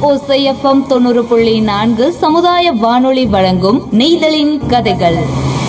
ஓசைஎஃப்எம் தொண்ணூறு புள்ளி நான்கு சமுதாய வானொலி வழங்கும் நெய்தலின் கதைகள்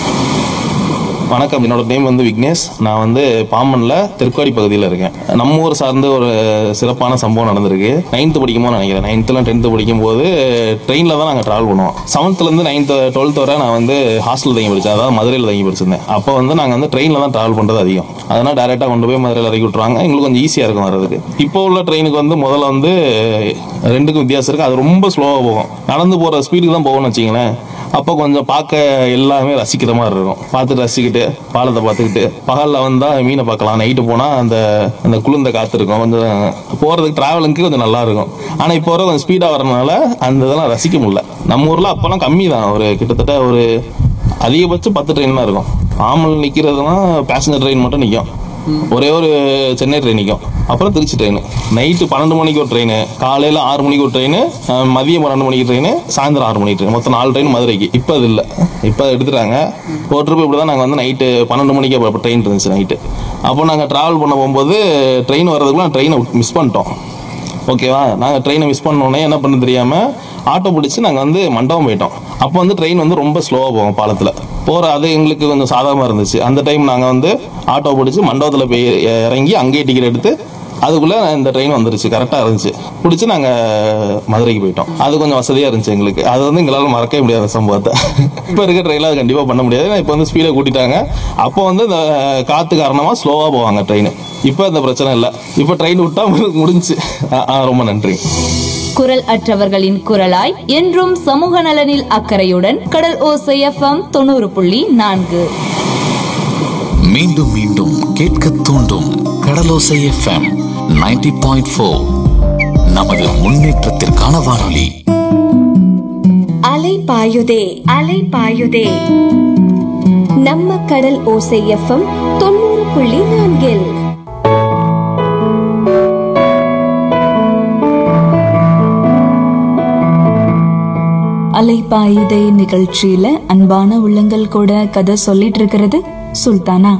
வணக்கம் என்னோட நேம் வந்து விக்னேஷ் நான் வந்து பாம்பன்ல தெற்குவாடி பகுதியில் இருக்கேன் நம்ம ஊர் சார்ந்து ஒரு சிறப்பான சம்பவம் நடந்திருக்கு நைன்த்து படிக்கும்போது நினைக்கிறேன் நைன்த்தில் டென்த்து படிக்கும்போது ட்ரெயினில் தான் நாங்கள் ட்ராவல் பண்ணுவோம் செவன்த்துலேருந்து நைன்த்து டுவெல்த் வரை நான் வந்து ஹாஸ்டல் தங்கி படித்தேன் அதாவது மதுரையில் தங்கி படிச்சிருந்தேன் அப்போ வந்து நாங்கள் வந்து ட்ரெயினில் தான் ட்ராவல் பண்ணுறது அதிகம் அதனால் டேரெக்டாக கொண்டு போய் மதுரையில் இறக்கி விட்ருவாங்க எங்களுக்கு கொஞ்சம் ஈஸியாக இருக்கும் வர்றதுக்கு இப்போ உள்ள ட்ரெயினுக்கு வந்து முதல்ல வந்து ரெண்டுக்கும் வித்தியாசம் இருக்குது அது ரொம்ப ஸ்லோவாக போகும் நடந்து போகிற ஸ்பீடுக்கு தான் போகணும்னு வச்சிங்களேன் அப்போ கொஞ்சம் பார்க்க எல்லாமே ரசிக்கிற மாதிரி இருக்கும் பார்த்துட்டு ரசிக்கிட்டு பாலத்தை பார்த்துக்கிட்டு பகலில் வந்தால் மீனை பார்க்கலாம் நைட்டு போனால் அந்த அந்த குளிர்ந்த காற்று இருக்கும் கொஞ்சம் போகிறதுக்கு ட்ராவலிங்க்கு கொஞ்சம் நல்லா இருக்கும் ஆனால் இப்போ வர கொஞ்சம் ஸ்பீடாக வரனால அந்த இதெல்லாம் ரசிக்க முடியல நம்ம ஊரில் அப்போல்லாம் கம்மி தான் ஒரு கிட்டத்தட்ட ஒரு அதிகபட்சம் பத்து ட்ரெயின் தான் இருக்கும் ஆமல் நிற்கிறதுனா பேசஞ்சர் ட்ரெயின் மட்டும் நிற்கும் ஒரே ஒரு சென்னை ட்ரெயின் நிற்கும் அப்புறம் திருச்சி ட்ரெயின் நைட்டு பன்னெண்டு மணிக்கு ஒரு ட்ரெயின் காலையில் ஆறு மணிக்கு ஒரு ட்ரெயின் மதியம் பன்னெண்டு மணிக்கு ட்ரெயின் சாயந்தரம் ஆறு மணிக்கு ட்ரெயின் மொத்தம் நாலு ட்ரெயின் மதுரைக்கு இப்போ அது இல்லை இப்போ அதை எடுத்துட்டாங்க ஒரு ட்ரிப் இப்படி தான் நாங்கள் வந்து நைட்டு பன்னெண்டு மணிக்கு அப்போ ட்ரெயின் இருந்துச்சு நைட்டு அப்போ நாங்கள் ட்ராவல் பண்ண போகும்போது ட்ரெயின் வர்றதுக்குள்ள ட்ரெயினை மிஸ் பண்ணிட்டோம் ஓகேவா நாங்கள் ட்ரெயினை மிஸ் பண்ணோன்னே என்ன பண்ண தெரியாமல் ஆட்டோ பிடிச்சி நாங்கள் வந்து மண்டபம் போயிட்டோம் அப்போ வந்து ட்ரெயின் வந்து ரொம்ப ஸ்லோவாக போகும் பாலத்தில் போகிற அது எங்களுக்கு கொஞ்சம் சாதகமாக இருந்துச்சு அந்த டைம் நாங்கள் வந்து ஆட்டோ பிடிச்சி மண்டபத்தில் போய் இறங்கி அங்கேயே டிக்கெட் எடுத்து அதுக்குள்ளே இந்த ட்ரெயின் வந்துருச்சு கரெக்டாக இருந்துச்சு பிடிச்சி நாங்கள் மதுரைக்கு போயிட்டோம் அது கொஞ்சம் வசதியாக இருந்துச்சு எங்களுக்கு அது வந்து எங்களால் மறக்கவே முடியாத சம்பவத்தை இப்போ இருக்க ட்ரெயினில் அது கண்டிப்பாக பண்ண முடியாது ஏன்னா இப்போ வந்து ஸ்பீடை கூட்டிட்டாங்க அப்போ வந்து இந்த காற்று காரணமாக ஸ்லோவாக போவாங்க ட்ரெயின் இப்போ இந்த பிரச்சனை இல்லை இப்போ ட்ரெயின் விட்டா முடிஞ்சு ரொம்ப நன்றி குரல் அற்றவர்களின் குரலாய் என்றும் சமூக நலனில் அக்கறையுடன் கடல் ஓசை எஃப்எம் தொண்ணூறு புள்ளி நான்கு மீண்டும் மீண்டும் கேட்க தூண்டும் கடலோசை எஃப்எம் 90.4 பாயிண்ட் ஃபோர் நமது முன்னேற்றத்திற்கான வானொலி அலை பாயுதே அலை பாயுதே நம்ம கடல் ஓசை எஃப்எம் தொண்ணூறு புள்ளி நான்கில் அலைப்பாயுதை நிகழ்ச்சியில அன்பான உள்ளங்கள் கூட கதை சொல்லிட்டு இருக்கிறது சுல்தானா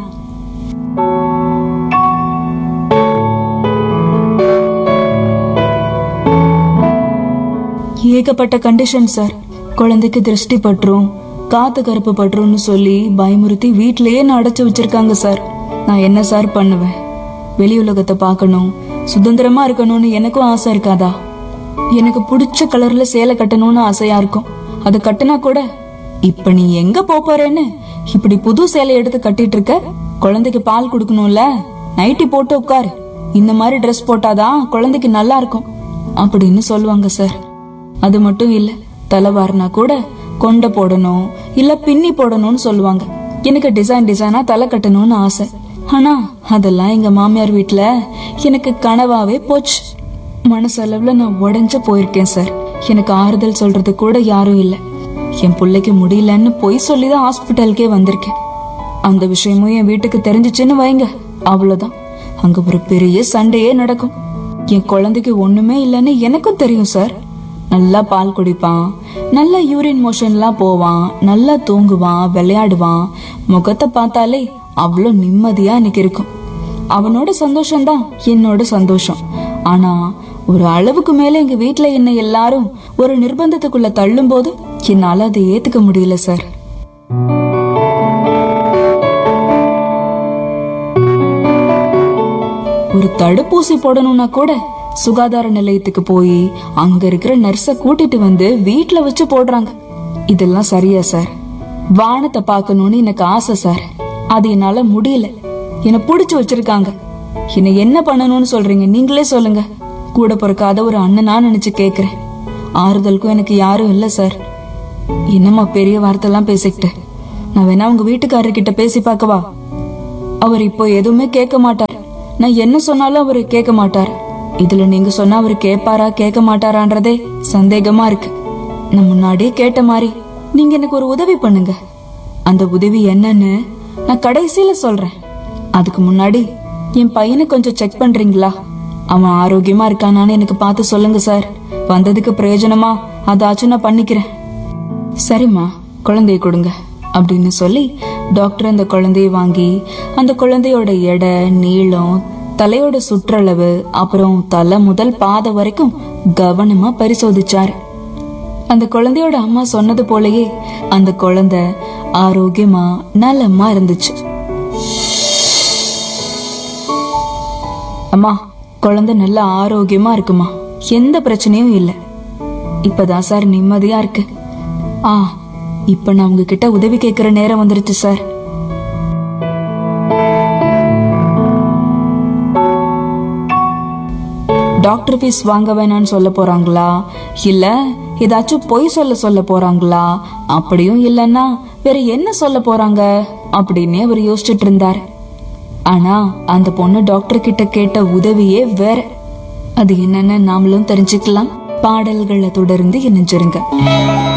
ஏகப்பட்ட கண்டிஷன் சார் குழந்தைக்கு திருஷ்டி பற்றும் காத்து கருப்பு பற்றும்னு சொல்லி பயமுறுத்தி வீட்டிலேயே நான் அடைச்சு வச்சிருக்காங்க சார் நான் என்ன சார் பண்ணுவேன் வெளி உலகத்தை பார்க்கணும் சுதந்திரமா இருக்கணும்னு எனக்கும் ஆசை இருக்காதா எனக்கு பிடிச்ச கலர்ல சேலை கட்டணும்னு ஆசையா இருக்கும் அது கட்டினா கூட இப்ப நீ எங்க போப் போறேன்னு இப்படி புது சேலை எடுத்து கட்டிட்டு இருக்க குழந்தைக்கு பால் கொடுக்கணும்ல நைட்டி போட்டு உட்காரு இந்த மாதிரி ட்ரெஸ் போட்டாதான் குழந்தைக்கு நல்லா இருக்கும் அப்படின்னு சொல்லுவாங்க சார் அது மட்டும் இல்ல தலைவாரினா கூட கொண்டை போடணும் இல்ல பின்னி போடணும்னு சொல்லுவாங்க எனக்கு டிசைன் டிசைனா தலை கட்டணும்னு ஆசை ஆனா அதெல்லாம் எங்க மாமியார் வீட்ல எனக்கு கனவாவே போச்சு மனசளவுல நான் உடைஞ்சு போயிருக்கேன் சார் எனக்கு ஆறுதல் சொல்றது கூட யாரும் இல்ல என் பிள்ளைக்கு முடியலன்னு பொய் சொல்லிதான் ஹாஸ்பிட்டலுக்கே வந்திருக்கேன் அந்த விஷயமும் என் வீட்டுக்கு தெரிஞ்சுச்சுன்னு வைங்க அவ்வளவுதான் அங்க ஒரு பெரிய சண்டையே நடக்கும் என் குழந்தைக்கு ஒண்ணுமே இல்லைன்னு எனக்கும் தெரியும் சார் நல்லா பால் குடிப்பான் நல்லா யூரின் மோஷன்லாம் போவான் நல்லா தூங்குவான் விளையாடுவான் முகத்தை பார்த்தாலே அவ்வளோ நிம்மதியா எனக்கு இருக்கும் அவனோட சந்தோஷம்தான் என்னோட சந்தோஷம் ஆனா ஒரு அளவுக்கு மேல எங்க வீட்ல என்ன எல்லாரும் ஒரு நிர்பந்தத்துக்குள்ள தள்ளும் போது என்னால அதை ஏத்துக்க முடியல சார் ஒரு தடுப்பூசி போடணும்னா கூட சுகாதார நிலையத்துக்கு போய் அங்க இருக்கிற நர்ஸ கூட்டிட்டு வந்து வீட்ல வச்சு போடுறாங்க இதெல்லாம் சரியா சார் வானத்தை பார்க்கணும்னு எனக்கு ஆசை சார் அது என்னால முடியல என்னை புடிச்சு வச்சிருக்காங்க என்ன என்ன பண்ணணும்னு சொல்றீங்க நீங்களே சொல்லுங்க கூட பிறக்காத ஒரு அண்ணனா நினைச்சு கேக்குறேன் ஆறுதலுக்கும் எனக்கு யாரும் இல்ல சார் என்னம்மா பெரிய வார்த்தைலாம் பேசிக்கிட்டு நான் வேணா உங்க வீட்டுக்காரர்கிட்ட பேசி பார்க்கவா அவர் இப்போ எதுவுமே கேட்க மாட்டார் நான் என்ன சொன்னாலும் அவர் கேட்க மாட்டார் இதுல நீங்க சொன்னா அவர் கேட்பாரா கேட்க மாட்டாரான்றதே சந்தேகமா இருக்கு நான் முன்னாடியே கேட்ட மாதிரி நீங்க எனக்கு ஒரு உதவி பண்ணுங்க அந்த உதவி என்னன்னு நான் கடைசியில சொல்றேன் அதுக்கு முன்னாடி என் பையனை கொஞ்சம் செக் பண்றீங்களா அவன் ஆரோக்கியமா இருக்கானான்னு எனக்கு பார்த்து சொல்லுங்க சார் வந்ததுக்கு பிரயோஜனமா அதாச்சும் நான் பண்ணிக்கிறேன் சரிம்மா குழந்தைய கொடுங்க அப்படின்னு சொல்லி டாக்டர் அந்த குழந்தைய வாங்கி அந்த குழந்தையோட எடை நீளம் தலையோட சுற்றளவு அப்புறம் தலை முதல் பாதை வரைக்கும் கவனமா பரிசோதிச்சாரு அந்த குழந்தையோட அம்மா சொன்னது போலயே அந்த குழந்தை ஆரோக்கியமா நலமா இருந்துச்சு அம்மா குழந்தை நல்ல ஆரோக்கியமா இருக்குமா எந்த பிரச்சனையும் இல்லை இப்பதான் சார் நிம்மதியா இருக்கு ஆ இப்ப நான் உங்ககிட்ட உதவி கேட்கிற நேரம் வந்துருச்சு சார் டாக்டர் ஃபீஸ் வாங்க வேணாம்னு சொல்ல போறாங்களா இல்ல ஏதாச்சும் பொய் சொல்ல சொல்ல போறாங்களா அப்படியும் இல்லைன்னா வேற என்ன சொல்ல போறாங்க அப்படின்னு அவர் யோசிச்சுட்டு இருந்தார் ஆனா அந்த பொண்ணு டாக்டர் கிட்ட கேட்ட உதவியே வேற அது என்னன்னு நாமளும் தெரிஞ்சுக்கலாம் பாடல்களை தொடர்ந்து இணைஞ்சிருங்க